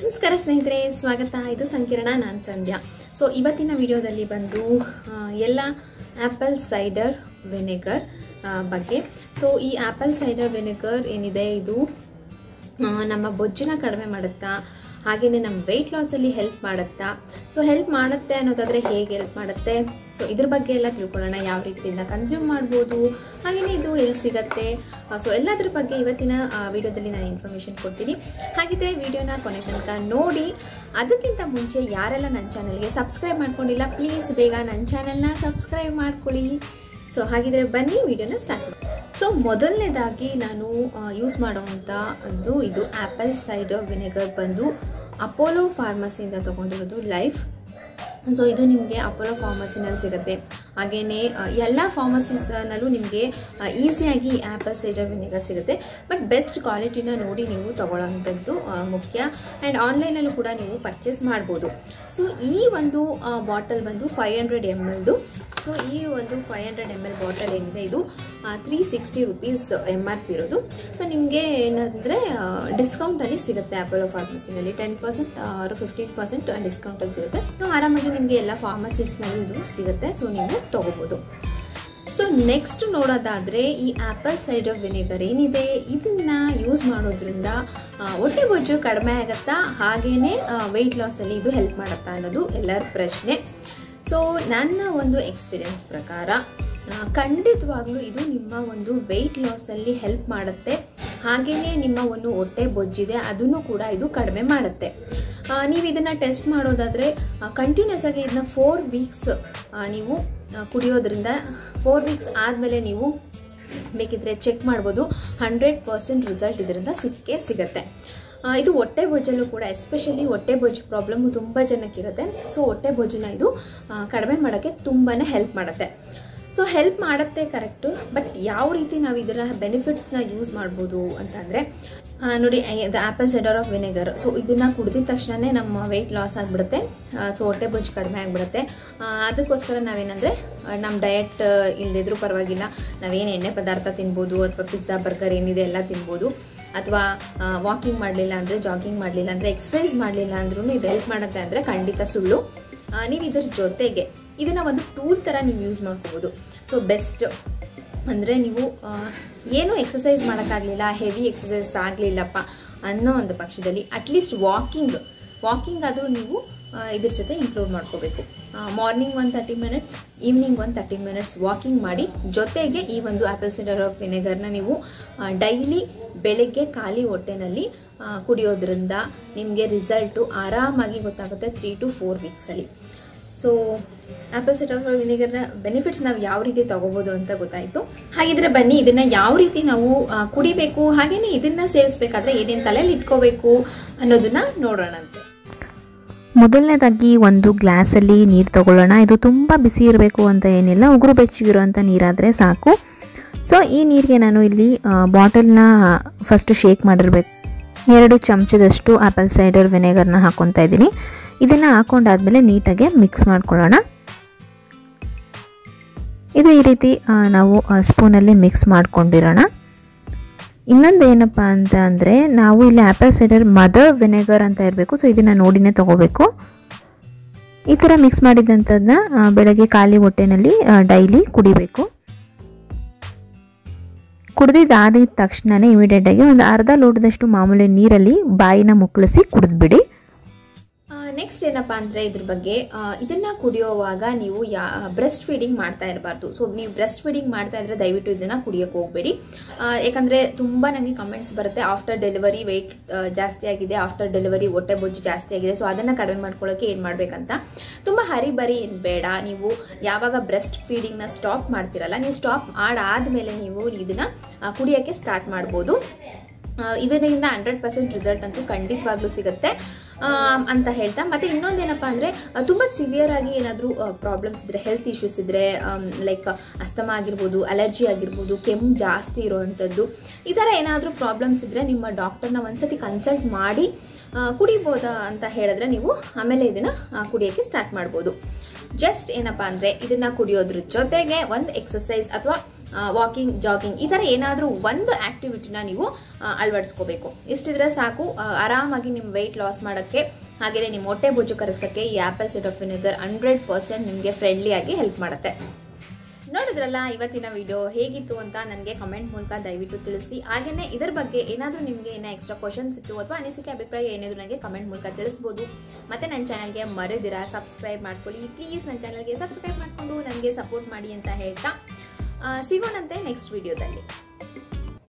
ನಮಸ್ಕಾರ ಸ್ನೇಹಿತರೆ ಸ್ವಾಗತ ಇದು ಸಂಕಿರಣ ನಾನು ಸಂಧ್ಯಾ ಸೊ ಇವತ್ತಿನ ವಿಡಿಯೋದಲ್ಲಿ ಬಂದು ಆ, ಎಲ್ಲ ಆ್ಯಪಲ್ ಸೈಡರ್ ವಿನೆಗರ್ ಬಗ್ಗೆ ಸೊ ಈ ಆ್ಯಪಲ್ ಸೈಡರ್ ವಿನೆಗರ್ ಏನಿದೆ ಇದು ಆ, ನಮ್ಮ ಬೊಜ್ಜನ್ನ ಕಡಿಮೆ ಮಾಡುತ್ತಾ ಹಾಗೆಯೇ ನಮ್ಮ ವೆಯ್ಟ್ ಲಾಸಲ್ಲಿ ಹೆಲ್ಪ್ ಮಾಡುತ್ತಾ ಸೊ ಹೆಲ್ಪ್ ಮಾಡುತ್ತೆ ಅನ್ನೋದಾದರೆ ಹೇಗೆ ಹೆಲ್ಪ್ ಮಾಡುತ್ತೆ ಸೊ ಇದ್ರ ಬಗ್ಗೆ ಎಲ್ಲ ತಿಳ್ಕೊಳ್ಳೋಣ ಯಾವ ರೀತಿಯಿಂದ ಕನ್ಸ್ಯೂಮ್ ಮಾಡ್ಬೋದು ಹಾಗೆಯೇ ಇದು ಎಲ್ಲಿ ಸಿಗತ್ತೆ ಸೊ ಎಲ್ಲದ್ರ ಬಗ್ಗೆ ಇವತ್ತಿನ ವಿಡಿಯೋದಲ್ಲಿ ನಾನು ಇನ್ಫಾರ್ಮೇಷನ್ ಕೊಡ್ತೀನಿ ಹಾಗಿದ್ರೆ ವಿಡಿಯೋನ ಕೊನೆ ತನಕ ನೋಡಿ ಅದಕ್ಕಿಂತ ಮುಂಚೆ ಯಾರೆಲ್ಲ ನನ್ನ ಚಾನಲ್ಗೆ ಸಬ್ಸ್ಕ್ರೈಬ್ ಮಾಡ್ಕೊಂಡಿಲ್ಲ ಪ್ಲೀಸ್ ಬೇಗ ನನ್ನ ಚಾನಲ್ನ ಸಬ್ಸ್ಕ್ರೈಬ್ ಮಾಡ್ಕೊಳ್ಳಿ ಸೊ ಹಾಗಿದ್ರೆ ಬನ್ನಿ ವಿಡಿಯೋನ ಸ್ಟಾರ್ಟ್ ಮಾಡಿ ಸೊ ಮೊದಲನೇದಾಗಿ ನಾನು ಯೂಸ್ ಮಾಡುವಂಥ ಒಂದು ಇದು ಆ್ಯಪಲ್ ಸೈಡರ್ ವಿನೆಗರ್ ಬಂದು ಅಪೋಲೋ ಫಾರ್ಮಸಿಯಿಂದ ತೊಗೊಂಡಿರೋದು ಲೈಫ್ ಸೊ ಇದು ನಿಮಗೆ ಅಪೋಲೋ ಫಾರ್ಮಸಿನಲ್ಲಿ ಸಿಗುತ್ತೆ ಹಾಗೆಯೇ ಎಲ್ಲ ಫಾರ್ಮಸೀಸ್ನಲ್ಲೂ ನಿಮಗೆ ಈಸಿಯಾಗಿ ಆ್ಯಪಲ್ ಸೈಡರ್ ವಿನೆಗರ್ ಸಿಗುತ್ತೆ ಬಟ್ ಬೆಸ್ಟ್ ಕ್ವಾಲಿಟಿನ ನೋಡಿ ನೀವು ತಗೊಳ್ಳೋವಂಥದ್ದು ಆ, ಮುಖ್ಯ ಆ್ಯಂಡ್ ಆನ್ಲೈನಲ್ಲೂ ಕೂಡ ನೀವು ಪರ್ಚೇಸ್ ಮಾಡ್ಬೋದು ಸೊ ಈ ಒಂದು ಬಾಟಲ್ ಬಂದು ಫೈವ್ ಹಂಡ್ರೆಡ್ ಎಮ್ ಎಲ್ದು ಸೊ ಈ ಒಂದು five hundred M L bottle ಏನಿದೆ ಇದು three sixty rupees M R P ಇರೋದು ಸೊ ನಿಮಗೆ ಏನಂದರೆ ಡಿಸ್ಕೌಂಟಲ್ಲಿ ಸಿಗುತ್ತೆ ಅಪೋಲೋ ಫಾರ್ಮಸಿನಲ್ಲಿ ಟೆನ್ ಪರ್ಸೆಂಟ್ ಆರು ಫಿಫ್ಟೀನ್ ಪರ್ಸೆಂಟ್ ಡಿಸ್ಕೌಂಟಲ್ಲಿ ಸಿಗುತ್ತೆ ಸೊ ಆರಾಮಾಗಿ ನಿಮಗೆ ಎಲ್ಲ ಫಾರ್ಮಸೀಸ್ನಲ್ಲಿ ಇದು ಸಿಗುತ್ತೆ ಸೊ ನೀವು ತೊಗೋಬೋದು ಸೊ ನೆಕ್ಸ್ಟ್ ನೋಡೋದಾದರೆ ಈ ಆ್ಯಪಲ್ ಸೈಡರ್ ವಿನೆಗರ್ ಏನಿದೆ ಇದನ್ನ ಯೂಸ್ ಮಾಡೋದ್ರಿಂದ ಆ, ಹೊಟ್ಟೆ ಬೊಜ್ಜು ಕಡಿಮೆ ಆಗುತ್ತಾ ಹಾಗೇನೆ ವೆಯ್ಟ್ ಲಾಸಲ್ಲಿ ಇದು ಹೆಲ್ಪ್ ಮಾಡುತ್ತಾ ಅನ್ನೋದು ಎಲ್ಲರ ಪ್ರಶ್ನೆ ಸೊ ನನ್ನ ಒಂದು ಎಕ್ಸ್ಪೀರಿಯನ್ಸ್ ಪ್ರಕಾರ ಆ, ಖಂಡಿತವಾಗ್ಲೂ ಇದು ನಿಮ್ಮ ಒಂದು ವೆಯ್ಟ್ ಲಾಸಲ್ಲಿ ಹೆಲ್ಪ್ ಮಾಡುತ್ತೆ ಹಾಗೆಯೇ ನಿಮ್ಮ ಒಂದು ಹೊಟ್ಟೆ ಬೊಜ್ಜಿದೆ ಅದನ್ನು ಕೂಡ ಇದು ಕಡಿಮೆ ಮಾಡುತ್ತೆ ಆ, ನೀವು ಇದನ್ನು ಟೆಸ್ಟ್ ಮಾಡೋದಾದರೆ ಕಂಟಿನ್ಯೂಸ್ ಆಗಿ ಇದನ್ನ ಫೋರ್ ವೀಕ್ಸ್ ನೀವು ಆ, ಕುಡಿಯೋದ್ರಿಂದ ಫೋರ್ ವೀಕ್ಸ್ ಆದಮೇಲೆ ನೀವು ಬೇಕಿದ್ರೆ ಚೆಕ್ ಮಾಡ್ಬೋದು ಹಂಡ್ರೆಡ್ ಪರ್ಸೆಂಟ್ ರಿಸಲ್ಟ್ ಇದರಿಂದ ಸಿಕ್ಕೇ ಸಿಗುತ್ತೆ ಆ, ಇದು ಹೊಟ್ಟೆ ಬೊಜ್ಜಲ್ಲೂ ಕೂಡ ಎಸ್ಪೆಷಲಿ ಹೊಟ್ಟೆ ಬೊಜ್ಜು ಪ್ರಾಬ್ಲಮ್ ತುಂಬ ಜನಕ್ಕಿರುತ್ತೆ ಸೊ ಹೊಟ್ಟೆ ಬೊಜ್ಜನ್ನ ಇದು ಆ, ಕಡಿಮೆ ಮಾಡೋಕ್ಕೆ ತುಂಬಾ ಹೆಲ್ಪ್ ಮಾಡುತ್ತೆ ಸೊ ಹೆಲ್ಪ್ ಮಾಡುತ್ತೆ ಕರೆಕ್ಟು ಬಟ್ ಯಾವ ರೀತಿ ನಾವು ಇದರ ಬೆನಿಫಿಟ್ಸ್ನ ಯೂಸ್ ಮಾಡ್ಬೋದು ಅಂತಂದರೆ ನೋಡಿ ಇದು apple cider of vinegar so ಇದನ್ನು ಕುಡಿದ ತಕ್ಷಣವೇ ನಮ್ಮ ವೆಯ್ಟ್ ಲಾಸ್ ಆಗಿಬಿಡುತ್ತೆ ಸೊ ಹೊಟ್ಟೆ ಬೊಜ್ಜು ಕಡಿಮೆ ಆಗಿಬಿಡುತ್ತೆ ಅದಕ್ಕೋಸ್ಕರ ನಾವೇನಂದರೆ ನಮ್ಮ ಡಯಟ್ ಇಲ್ಲದಿದ್ರೂ ಪರವಾಗಿಲ್ಲ ನಾವೇನು ಎಣ್ಣೆ ಪದಾರ್ಥ ತಿನ್ಬೋದು ಅಥವಾ ಪಿಜ್ಜಾ ಬರ್ಗರ್ ಏನಿದೆ ಎಲ್ಲ ತಿನ್ಬೋದು ಅಥವಾ ವಾಕಿಂಗ್ ಮಾಡಲಿಲ್ಲ ಅಂದರೆ ಜಾಗಿಂಗ್ ಮಾಡಲಿಲ್ಲ ಅಂದರೆ ಎಕ್ಸಸೈಸ್ ಮಾಡಲಿಲ್ಲ ಅಂದ್ರೂ ಇದು ಹೆಲ್ಪ್ ಮಾಡುತ್ತೆ ಅಂದರೆ ಖಂಡಿತ ಸುಳ್ಳು ಆ, ನೀವು ಇದ್ರ ಜೊತೆಗೆ ಇದನ್ನ ಒಂದು ಟೂಲ್ ಥರ ನೀವು ಯೂಸ್ ಮಾಡ್ಕೋಬೋದು ಸೊ ಬೆಸ್ಟ್ ಅಂದರೆ ನೀವು ಆ, ಏನೂ ಎಕ್ಸಸೈಸ್ ಮಾಡೋಕ್ಕಾಗಲಿಲ್ಲ ಹೆವಿ ಎಕ್ಸಸೈಸ್ ಆಗಲಿಲ್ಲಪ್ಪ ಅನ್ನೋ ಒಂದು ಪಕ್ಷದಲ್ಲಿ ಅಟ್ಲೀಸ್ಟ್ ವಾಕಿಂಗ್ ವಾಕಿಂಗ್ ಆದರೂ ನೀವು ಆ, ಇದ್ರ ಜೊತೆ ಇನ್ಕ್ಲೂಡ್ ಮಾಡ್ಕೋಬೇಕು ಮಾರ್ನಿಂಗ್ ಒಂದು ತರ್ಟಿ ಮಿನಿಟ್ಸ್ ಈವ್ನಿಂಗ್ ಒಂದು ತರ್ಟಿ ಮಿನಿಟ್ಸ್ ವಾಕಿಂಗ್ ಮಾಡಿ ಜೊತೆಗೆ ಈ ಒಂದು ಆ್ಯಪಲ್ ಸಿಡರ್ ಆಫ್ ವಿನೆಗರ್ನ ನೀವು ಡೈಲಿ ಬೆಳಗ್ಗೆ ಖಾಲಿ ಹೊಟ್ಟೆನಲ್ಲಿ ಆ, ಕುಡಿಯೋದ್ರಿಂದ ನಿಮಗೆ ರಿಸಲ್ಟು ಆರಾಮಾಗಿ ಗೊತ್ತಾಗುತ್ತೆ ತ್ರೀ ಟು ಫೋರ್ ವೀಕ್ಸಲ್ಲಿ ಸೊ ಆ್ಯಪಲ್ ಸಿಡರ್ ಆಫ್ ವಿನೆಗರ್ನ ಬೆನಿಫಿಟ್ಸ್ ನಾವು ಯಾವ ರೀತಿ ತಗೋಬೋದು ಅಂತ ಗೊತ್ತಾಯಿತು ಹಾಗಿದ್ರೆ ಬನ್ನಿ ಇದನ್ನ ಯಾವ ರೀತಿ ನಾವು ಆ, ಕುಡಿಬೇಕು ಹಾಗೇನೆ ಇದನ್ನ ಸೇವಿಸ್ಬೇಕಾದ್ರೆ ಏನೇನು ತಲೆಯಲ್ಲಿ ಇಟ್ಕೋಬೇಕು ಅನ್ನೋದನ್ನ ನೋಡೋಣಂತೆ ಮೊದಲನೇದಾಗಿ ಒಂದು ಗ್ಲಾಸಲ್ಲಿ ನೀರು ತಗೊಳ್ಳೋಣ ಇದು ತುಂಬ ಬಿಸಿ ಇರಬೇಕು ಅಂತ ಏನಿಲ್ಲ ಉಗುರು ಬೆಚ್ಚಗಿರುವಂಥ ನೀರಾದರೆ ಸಾಕು ಸೊ ಈ ನೀರಿಗೆ ನಾನು ಇಲ್ಲಿ ಬಾಟಲ್ನ ಫಸ್ಟ್ ಶೇಕ್ ಮಾಡಿರ್ಬೇಕು ಎರಡು ಚಮಚದಷ್ಟು ಆ್ಯಪಲ್ ಸೈಡರ್ ವಿನೆಗರ್ನ ಹಾಕ್ಕೊತಾ ಇದ್ದೀನಿ ಇದನ್ನು ಹಾಕೊಂಡಾದ್ಮೇಲೆ ನೀಟಾಗಿ ಮಿಕ್ಸ್ ಮಾಡ್ಕೊಳ್ಳೋಣ ಇದು ಈ ರೀತಿ ಆ, ನಾವು ಸ್ಪೂನಲ್ಲಿ ಮಿಕ್ಸ್ ಮಾಡ್ಕೊಂಡಿರೋಣ ಇನ್ನೊಂದು ಏನಪ್ಪ ಅಂತ ಅಂದರೆ ನಾವು ಇಲ್ಲಿ ಆ್ಯಪಲ್ ಸೈಡರ್ ಮದರ್ ವಿನೆಗರ್ ಅಂತ ಇರಬೇಕು ಸೊ ಇದನ್ನು ನೋಡಿನೇ ತಗೋಬೇಕು ಈ ಥರ ಮಿಕ್ಸ್ ಮಾಡಿದಂಥದ್ದನ್ನ ಆ, ಬೆಳಗ್ಗೆ ಖಾಲಿ ಹೊಟ್ಟೆನಲ್ಲಿ ಡೈಲಿ ಕುಡಿಬೇಕು ಕುಡಿದಿದ್ದಾದ ತಕ್ಷಣವೇ ಇಮಿಡಿಯೇಟಾಗಿ ಒಂದು ಅರ್ಧ ಲೋಟದಷ್ಟು ಮಾಮೂಲಿ ನೀರಲ್ಲಿ ಬಾಯಿನ ಮುಕ್ಕಳಿಸಿ ಕುಡಿದ್ಬಿಡಿ ನೆಕ್ಸ್ಟ್ ಏನಪ್ಪ ಅಂದರೆ ಇದ್ರ ಬಗ್ಗೆ ಆ, ಇದನ್ನ ಕುಡಿಯೋವಾಗ ನೀವು ಯಾ ಬ್ರೆಸ್ಟ್ ಫೀಡಿಂಗ್ ಮಾಡ್ತಾ ಇರಬಾರ್ದು ಸೊ ನೀವು ಬ್ರೆಸ್ಟ್ ಫೀಡಿಂಗ್ ಮಾಡ್ತಾ ಇದ್ರೆ ದಯವಿಟ್ಟು ಇದನ್ನ ಕುಡಿಯೋಕೆ ಹೋಗಬೇಡಿ ಯಾಕಂದರೆ ತುಂಬ ನನಗೆ ಕಮೆಂಟ್ಸ್ ಬರುತ್ತೆ ಆಫ್ಟರ್ ಡೆಲಿವರಿ ವೆಯ್ಟ್ ಜಾಸ್ತಿ ಆಗಿದೆ ಆಫ್ಟರ್ ಡೆಲಿವರಿ ಹೊಟ್ಟೆ ಬೊಜ್ಜು ಜಾಸ್ತಿ ಆಗಿದೆ ಸೊ ಅದನ್ನು ಕಡಿಮೆ ಮಾಡ್ಕೊಳ್ಳೋಕೆ ಏನು ಮಾಡಬೇಕಂತ ತುಂಬ ಹರಿಬರಿ ಏನು ಬೇಡ ನೀವು ಯಾವಾಗ ಬ್ರೆಸ್ಟ್ ಫೀಡಿಂಗ್ನ ಸ್ಟಾಪ್ ಮಾಡ್ತಿರಲ್ಲ ನೀವು ಸ್ಟಾಪ್ ಮಾಡಾದ್ಮೇಲೆ ನೀವು ಇದನ್ನ ಆ, ಕುಡಿಯೋಕ್ಕೆ ಸ್ಟಾರ್ಟ್ ಮಾಡ್ಬೋದು ಆ, ಇದರಿಂದ ಹಂಡ್ರೆಡ್ ಪರ್ಸೆಂಟ್ ರಿಸಲ್ಟ್ ಅಂತೂ ಖಂಡಿತವಾಗ್ಲೂ ಸಿಗುತ್ತೆ ಆ, ಅಂತ ಹೇಳ್ತಾ ಮತ್ತೆ ಇನ್ನೊಂದೇನಪ್ಪ ಅಂದರೆ ತುಂಬ ಸಿವಿಯರ್ ಆಗಿ ಏನಾದರೂ ಪ್ರಾಬ್ಲಮ್ಸ್ ಇದ್ರೆ ಹೆಲ್ತ್ ಇಶ್ಯೂಸ್ ಇದ್ರೆ ಲೈಕ್ ಅಸ್ತಮ ಆಗಿರ್ಬೋದು ಅಲರ್ಜಿ ಆಗಿರ್ಬೋದು ಕೆಮ್ಮು ಜಾಸ್ತಿ ಇರುವಂಥದ್ದು ಈ ಥರ ಏನಾದರೂ ಪ್ರಾಬ್ಲಮ್ಸ್ ಇದ್ರೆ ನಿಮ್ಮ ಡಾಕ್ಟರ್ನ ಒಂದ್ಸತಿ ಕನ್ಸಲ್ಟ್ ಮಾಡಿ ಆ, ಕುಡಿಬೋದಾ ಅಂತ ಹೇಳಿದ್ರೆ ನೀವು ಆಮೇಲೆ ಇದನ್ನು ಕುಡಿಯೋಕ್ಕೆ ಸ್ಟಾರ್ಟ್ ಮಾಡ್ಬೋದು ಜಸ್ಟ್ ಏನಪ್ಪ ಅಂದರೆ ಇದನ್ನು ಕುಡಿಯೋದ್ರ ಜೊತೆಗೆ ಒಂದು ಎಕ್ಸಸೈಸ್ ಅಥವಾ ವಾಕಿಂಗ್ ಜಾಗಿಂಗ್ ಈ ಥರ ಏನಾದರೂ ಒಂದು ಆ್ಯಕ್ಟಿವಿಟಿನ ನೀವು ಆ, ಅಳವಡಿಸ್ಕೋಬೇಕು ಇಷ್ಟಿದ್ರೆ ಸಾಕು ಆ, ಆರಾಮಾಗಿ ನಿಮ್ಮ ವೆಯ್ಟ್ ಲಾಸ್ ಮಾಡೋಕ್ಕೆ ಹಾಗೆಯೇ ನಿಮ್ಮ ಹೊಟ್ಟೆ ಬೊಜ್ಜು ಕರಗಿಸೋಕ್ಕೆ ಈ apple cider vinegar hundred percent ನಿಮಗೆ ಫ್ರೆಂಡ್ಲಿಯಾಗಿ ಹೆಲ್ಪ್ ಮಾಡುತ್ತೆ ನೋಡಿದ್ರಲ್ಲ ಇವತ್ತಿನ ವಿಡಿಯೋ ಹೇಗಿತ್ತು ಅಂತ ನನಗೆ ಕಮೆಂಟ್ ಮೂಲಕ ದಯವಿಟ್ಟು ತಿಳಿಸಿ ಹಾಗೆಯೇ ಇದರ ಬಗ್ಗೆ ಏನಾದರೂ ನಿಮಗೆ ಏನೋ ಎಕ್ಸ್ಟ್ರಾ ಕ್ವಶನ್ಸ್ ಇತ್ತು ಅಥವಾ ಅನಿಸಿಕೆ ಅಭಿಪ್ರಾಯ ಏನಾದರೂ ನನಗೆ ಕಮೆಂಟ್ ಮೂಲಕ ತಿಳಿಸ್ಬೋದು ಮತ್ತು ನನ್ನ ಚಾನಲ್ಗೆ ಮರೆದಿರ ಸಬ್ಸ್ಕ್ರೈಬ್ ಮಾಡ್ಕೊಳ್ಳಿ ಪ್ಲೀಸ್ ನನ್ನ ಚಾನಲ್ಗೆ ಸಬ್ಸ್ಕ್ರೈಬ್ ಮಾಡಿಕೊಂಡು ನನಗೆ ಸಪೋರ್ಟ್ ಮಾಡಿ ಅಂತ ಹೇಳ್ತಾ ಆ, ಸಿಗೋಣಂತೆ ನೆಕ್ಸ್ಟ್ ವಿಡಿಯೋದಲ್ಲಿ